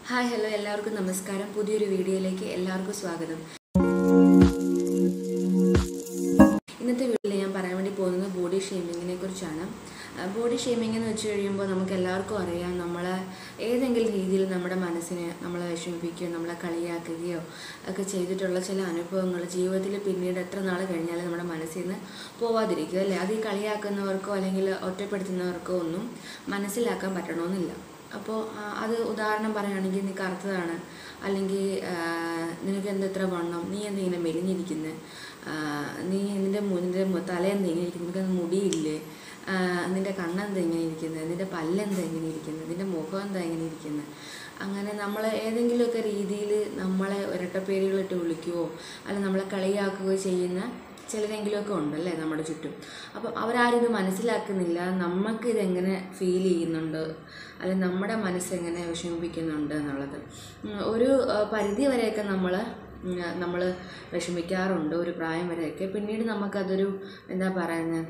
hi hello എല്ലാവർക്കും നമസ്കാരം പുതിയൊരു വീഡിയോയിലേക്ക് എല്ലാവർക്കും സ്വാഗതം ഇന്നത്തെ വീഡിയോയിൽ ഞാൻ പറയാൻ വേണ്ടി പോകുന്നത് ബോഡി ഷേമിങ്ങിനെ കുറിച്ചാണ് ബോഡി ഷേമിംഗ് എന്ന് വെച്ച് കഴിയുമ്പോൾ നമുക്ക് എല്ലാവർക്കും അറിയാം നമ്മൾ ഏതെങ്കിലും രീതിയിൽ നമ്മുടെ മനസ്സിനെ നമ്മളെ വിഷമിപ്പിക്കുകയോ നമ്മളെ കളിയാക്കുകയോ ഒക്കെ ചെയ്തിട്ടുള്ള ചില അനുഭവങ്ങൾ ജീവിതത്തിൽ പിന്നീട് എത്ര നാൾ കഴിഞ്ഞാലും നമ്മുടെ മനസ്സിൽ നിന്ന് പോവാതിരിക്കുക അല്ലേ അത് ഈ കളിയാക്കുന്നവർക്കോ അല്ലെങ്കിൽ ഒറ്റപ്പെടുത്തുന്നവർക്കോ ഒന്നും മനസ്സിലാക്കാൻ പറ്റണമെന്നില്ല അപ്പോൾ ആ, അത് ഉദാഹരണം പറയുകയാണെങ്കിൽ നീ കറുത്തതാണ് അല്ലെങ്കിൽ ആ, നിനക്ക് എന്താ ഇത്ര വണ്ണം നീ എന്താ ഇങ്ങനെ മെലിഞ്ഞിരിക്കുന്നത് നീ നിൻ്റെ മു- നിൻ്റെ മു- തല എന്താ ഇങ്ങനെ ഇരിക്കുന്നത് നിനക്ക് മുടിയില്ലേ ആ, നിൻ്റെ കണ്ണെന്താ ഇങ്ങനെ ഇരിക്കുന്നത് നിൻ്റെ പല്ലെന്താ ഇങ്ങനെ ഇരിക്കുന്നത് നിൻ്റെ മുഖം എന്താ ഇങ്ങനെ ഇരിക്കുന്നത് അങ്ങനെ നമ്മൾ ഏതെങ്കിലുമൊക്കെ രീതിയിൽ നമ്മളെ ഇരട്ടപ്പേരുകളിട്ട് വിളിക്കുകയോ അല്ല നമ്മളെ കളിയാക്കുകയോ ചെയ്യുന്ന ചിലരെങ്കിലുമൊക്കെ ഉണ്ടല്ലേ നമ്മുടെ ചുറ്റും അപ്പം അവരാരും ഇത് മനസ്സിലാക്കുന്നില്ല നമുക്ക് ഇതെങ്ങനെ ഫീൽ ചെയ്യുന്നുണ്ട് അല്ലെങ്കിൽ നമ്മുടെ മനസ്സെങ്ങനെ വിഷമിപ്പിക്കുന്നുണ്ട് എന്നുള്ളത് ഉം, ഒരു ആ, പരിധി വരെയൊക്കെ നമ്മൾ നമ്മൾ വിഷമിക്കാറുണ്ട് ഒരു പ്രായം വരെയൊക്കെ പിന്നീട് നമുക്കതൊരു എന്താ പറയുന്നത്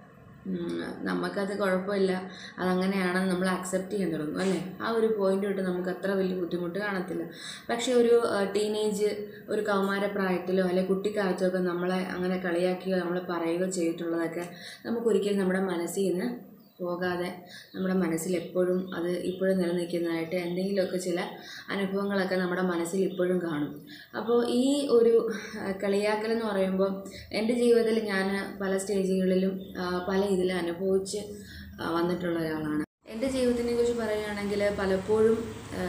ഉം, നമുക്കത് കുഴപ്പമില്ല അതങ്ങനെയാണെന്ന് നമ്മൾ അക്സെപ്റ്റ് ചെയ്യാൻ തുടങ്ങും അല്ലേ ആ ഒരു പോയിന്റ് തൊട്ട് നമുക്ക് അത്ര വലിയ ബുദ്ധിമുട്ട് കാണത്തില്ല പക്ഷേ ഒരു ടീനേജ് ഒരു കൗമാരപ്രായത്തിലോ അല്ലെങ്കിൽ കുട്ടിക്കാലത്തൊക്കെ നമ്മളെ അങ്ങനെ കളിയാക്കുകയോ നമ്മളെ പറയുകയോ ചെയ്തിട്ടുള്ളതൊക്കെ നമുക്കൊരിക്കലും നമ്മുടെ മനസ്സിൽ നിന്ന് പോകാതെ നമ്മുടെ മനസ്സിൽ എപ്പോഴും അത് ഇപ്പോഴും നിലനിൽക്കുന്നതായിട്ട് എന്തെങ്കിലുമൊക്കെ ചില അനുഭവങ്ങളൊക്കെ നമ്മുടെ മനസ്സിൽ ഇപ്പോഴും കാണും അപ്പോൾ ഈ ഒരു ആ, കളിയാക്കൽ എന്ന് പറയുമ്പോൾ എൻ്റെ ജീവിതത്തിൽ ഞാൻ പല സ്റ്റേജുകളിലും ആ, പല ഇതിൽ അനുഭവിച്ച് ആ, വന്നിട്ടുള്ള ഒരാളാണ് എൻ്റെ ജീവിതത്തിനെ കുറിച്ച് പറയുകയാണെങ്കിൽ പലപ്പോഴും ആ,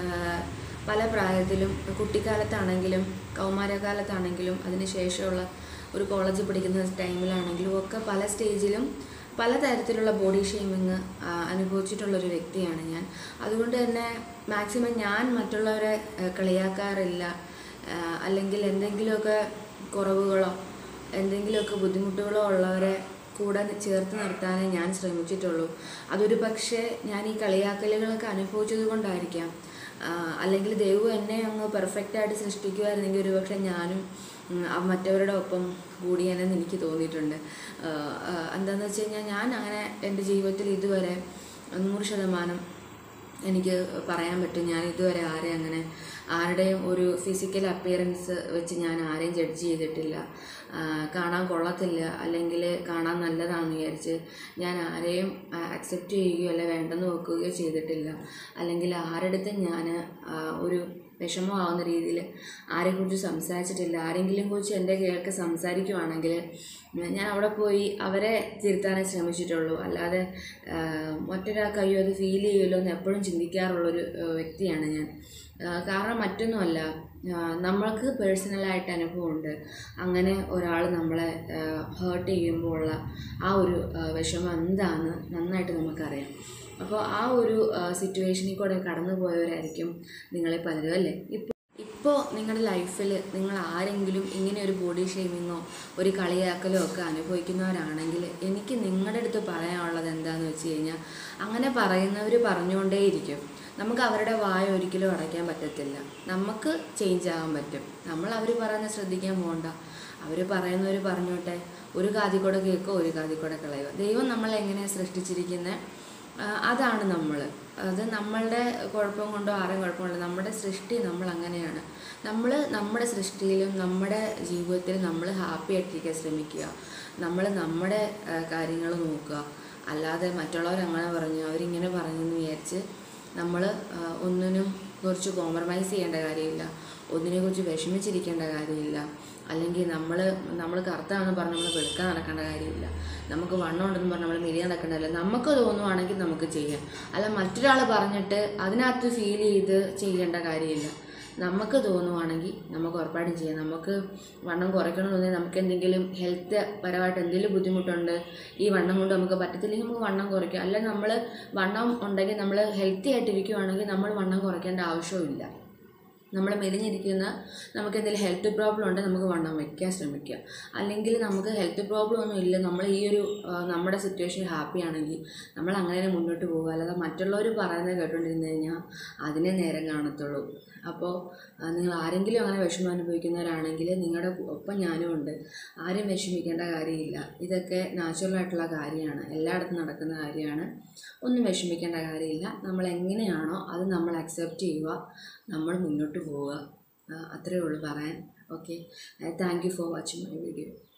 പല പ്രായത്തിലും കുട്ടിക്കാലത്താണെങ്കിലും കൗമാരകാലത്താണെങ്കിലും അതിന് ശേഷമുള്ള ഒരു കോളേജിൽ പഠിക്കുന്ന ടൈമിലാണെങ്കിലും ഒക്കെ പല സ്റ്റേജിലും പലതരത്തിലുള്ള ബോഡി ഷെയ്മിങ് അനുഭവിച്ചിട്ടുള്ളൊരു വ്യക്തിയാണ് ഞാൻ അതുകൊണ്ട് തന്നെ മാക്സിമം ഞാൻ മറ്റുള്ളവരെ ആ, കളിയാക്കാറില്ല ആ, അല്ലെങ്കിൽ എന്തെങ്കിലുമൊക്കെ കുറവുകളോ എന്തെങ്കിലുമൊക്കെ ബുദ്ധിമുട്ടുകളോ ഉള്ളവരെ കൂടെ ചേർത്ത് നിർത്താനേ ഞാൻ ശ്രമിച്ചിട്ടുള്ളൂ അതൊരു പക്ഷേ ഞാൻ ഈ കളിയാക്കലുകളൊക്കെ അനുഭവിച്ചത് കൊണ്ടായിരിക്കാം ആ, അല്ലെങ്കിൽ ദൈവം എന്നെ അങ്ങ് പെർഫെക്റ്റായിട്ട് സൃഷ്ടിക്കുമായിരുന്നെങ്കിൽ ഒരു പക്ഷേ ഞാനും ഉം, ആ മറ്റവരുടെ ഒപ്പം കൂടിയാനെന്ന് എനിക്ക് തോന്നിയിട്ടുണ്ട് ആ, ആ, എന്താണെന്ന് വെച്ച് കഴിഞ്ഞാൽ ഞാൻ അങ്ങനെ എൻ്റെ ജീവിതത്തിൽ ഇതുവരെ നൂറ് ശതമാനം എനിക്ക് പറയാൻ പറ്റും ഞാൻ ഇതുവരെ ആരെയും അങ്ങനെ ആരുടെയും ഒരു ഫിസിക്കൽ അപ്പിയറൻസ് വെച്ച് ഞാൻ ആരെയും ജഡ്ജ് ചെയ്തിട്ടില്ല ആ, കാണാൻ കൊള്ളത്തില്ല അല്ലെങ്കിൽ കാണാൻ നല്ലതാണെന്ന് വിചാരിച്ച് ഞാൻ ആരെയും അക്സെപ്റ്റ് ചെയ്യുകയോ അല്ലെ വേണ്ടെന്ന് വെക്കുകയോ ചെയ്തിട്ടില്ല അല്ലെങ്കിൽ ആരുടെടുത്തും ഞാൻ ആ, ഒരു വിഷമമാവുന്ന രീതിയിൽ ആരെക്കുറിച്ച് സംസാരിച്ചിട്ടില്ല ആരെങ്കിലും കുറിച്ച് എൻ്റെ കേൾക്ക് സംസാരിക്കുവാണെങ്കിൽ ഞാൻ അവിടെ പോയി അവരെ തിരുത്താനേ ശ്രമിച്ചിട്ടുള്ളൂ അല്ലാതെ ആ, മറ്റൊരാൾക്ക് അയ്യോ അത് ഫീൽ ചെയ്യുമല്ലോ എന്ന് എപ്പോഴും ചിന്തിക്കാറുള്ളൊരു ആ, വ്യക്തിയാണ് ഞാൻ ആ, കാരണം മറ്റൊന്നുമല്ല ആ, നമ്മൾക്ക് പേഴ്സണലായിട്ട് അനുഭവമുണ്ട് അങ്ങനെ ഒരാൾ നമ്മളെ ഹേർട്ട് ചെയ്യുമ്പോൾ ഉള്ള ആ ഒരു ആ, വിഷമം എന്താണെന്ന് നന്നായിട്ട് നമുക്കറിയാം അപ്പോൾ ആ ഒരു സിറ്റുവേഷനിൽ കൂടെ കടന്നു പോയവരായിരിക്കും നിങ്ങളെ പലരും അല്ലേ ഇപ്പോൾ ഇപ്പോൾ നിങ്ങളുടെ ലൈഫിൽ നിങ്ങൾ ആരെങ്കിലും ഇങ്ങനെ ഒരു ബോഡി ഷെയ്മിങ്ങോ ഒരു കളിയാക്കലോ ഒക്കെ അനുഭവിക്കുന്നവരാണെങ്കിൽ എനിക്ക് നിങ്ങളുടെ അടുത്ത് പറയാനുള്ളത് എന്താണെന്ന് വെച്ച് കഴിഞ്ഞാൽ അങ്ങനെ പറയുന്നവർ പറഞ്ഞുകൊണ്ടേയിരിക്കും നമുക്ക് അവരുടെ വായ ഒരിക്കലും അടയ്ക്കാൻ പറ്റത്തില്ല നമുക്ക് ചേഞ്ച് ആകാൻ പറ്റും നമ്മൾ അവർ പറയുന്നത് ശ്രദ്ധിക്കാൻ പോകണ്ട അവർ പറയുന്നവർ പറഞ്ഞോട്ടെ ഒരു കാതി കൂടെ കേൾക്കുക ഒരു കാതി കൂടെ കളയുക ദൈവം നമ്മളെ എങ്ങനെയാണ് സൃഷ്ടിച്ചിരിക്കുന്നത് ആ, അതാണ് നമ്മൾ അത് നമ്മളുടെ കുഴപ്പം കൊണ്ടോ ആരും കുഴപ്പമുണ്ടോ നമ്മുടെ സൃഷ്ടി നമ്മൾ അങ്ങനെയാണ് നമ്മൾ നമ്മുടെ സൃഷ്ടിയിലും നമ്മുടെ ജീവിതത്തിലും നമ്മൾ ഹാപ്പി ആയിട്ടിരിക്കാൻ ശ്രമിക്കുക നമ്മൾ നമ്മുടെ കാര്യങ്ങൾ നോക്കുക അല്ലാതെ മറ്റുള്ളവർ അങ്ങനെ പറഞ്ഞു അവരിങ്ങനെ പറഞ്ഞു എന്ന് വിചാരിച്ച് നമ്മൾ ഒന്നിനും കുറിച്ച് കോംപ്രമൈസ് ചെയ്യേണ്ട കാര്യമില്ല ഒന്നിനെക്കുറിച്ച് വിഷമിച്ചിരിക്കേണ്ട കാര്യമില്ല അല്ലെങ്കിൽ നമ്മൾ നമ്മൾ കറുത്താണെന്ന് പറഞ്ഞ് നമ്മൾ വെളുക്കാൻ നടക്കേണ്ട കാര്യമില്ല നമുക്ക് വണ്ണം ഉണ്ടെന്ന് പറഞ്ഞ് നമ്മൾ മെലിയാൻ നടക്കേണ്ടതില്ല നമുക്ക് തോന്നുവാണെങ്കിൽ നമുക്ക് ചെയ്യാം അല്ല മറ്റൊരാൾ പറഞ്ഞിട്ട് അതിനകത്ത് ഫീൽ ചെയ്ത് ചെയ്യേണ്ട കാര്യമില്ല നമുക്ക് തോന്നുവാണെങ്കിൽ നമുക്ക് ഉറപ്പായിട്ടും ചെയ്യാം നമുക്ക് വണ്ണം കുറയ്ക്കണമെന്നുണ്ടെങ്കിൽ നമുക്ക് എന്തെങ്കിലും ഹെൽത്ത് പരമായിട്ട് എന്തെങ്കിലും ബുദ്ധിമുട്ടുണ്ട് ഈ വണ്ണം കൊണ്ട് നമുക്ക് പറ്റത്തില്ലെങ്കിൽ നമുക്ക് വണ്ണം കുറയ്ക്കാം അല്ല നമ്മൾ വണ്ണം ഉണ്ടെങ്കിൽ നമ്മൾ ഹെൽത്തി ആയിട്ടിരിക്കുവാണെങ്കിൽ നമ്മൾ വണ്ണം കുറയ്ക്കേണ്ട ആവശ്യമില്ല നമ്മൾ മെലിഞ്ഞിരിക്കുന്ന നമുക്ക് എന്തെങ്കിലും ഹെൽത്ത് പ്രോബ്ലം ഉണ്ടെങ്കിൽ നമുക്ക് വണ്ണം വയ്ക്കാൻ ശ്രമിക്കുക അല്ലെങ്കിൽ നമുക്ക് ഹെൽത്ത് പ്രോബ്ലം ഒന്നും ഇല്ല നമ്മൾ ഈ ഒരു ആ, നമ്മുടെ സിറ്റുവേഷൻ ഹാപ്പി ആണെങ്കിൽ നമ്മൾ അങ്ങനെ തന്നെ മുന്നോട്ട് പോകുക അല്ലാതെ മറ്റുള്ളവർ പറയുന്നത് കേട്ടുകൊണ്ടിരുന്ന് കഴിഞ്ഞാൽ അതിനെ നേരം കാണത്തുള്ളൂ അപ്പോൾ ആ, നിങ്ങൾ ആരെങ്കിലും അങ്ങനെ വിഷമം അനുഭവിക്കുന്നവരാണെങ്കിൽ നിങ്ങളുടെ ഒപ്പം ഞാനും ഉണ്ട് ആരും വിഷമിക്കേണ്ട കാര്യമില്ല ഇതൊക്കെ നാച്ചുറൽ ആയിട്ടുള്ള കാര്യമാണ് എല്ലായിടത്തും നടക്കുന്ന കാര്യമാണ് ഒന്നും വിഷമിക്കേണ്ട കാര്യമില്ല നമ്മൾ എങ്ങനെയാണോ അത് നമ്മൾ അക്സെപ്റ്റ് ചെയ്യുക നമ്മൾ മുന്നോട്ട് പോവുക ആ, അത്രയേ ഉള്ളൂ പറയാൻ okay thank you for watching my video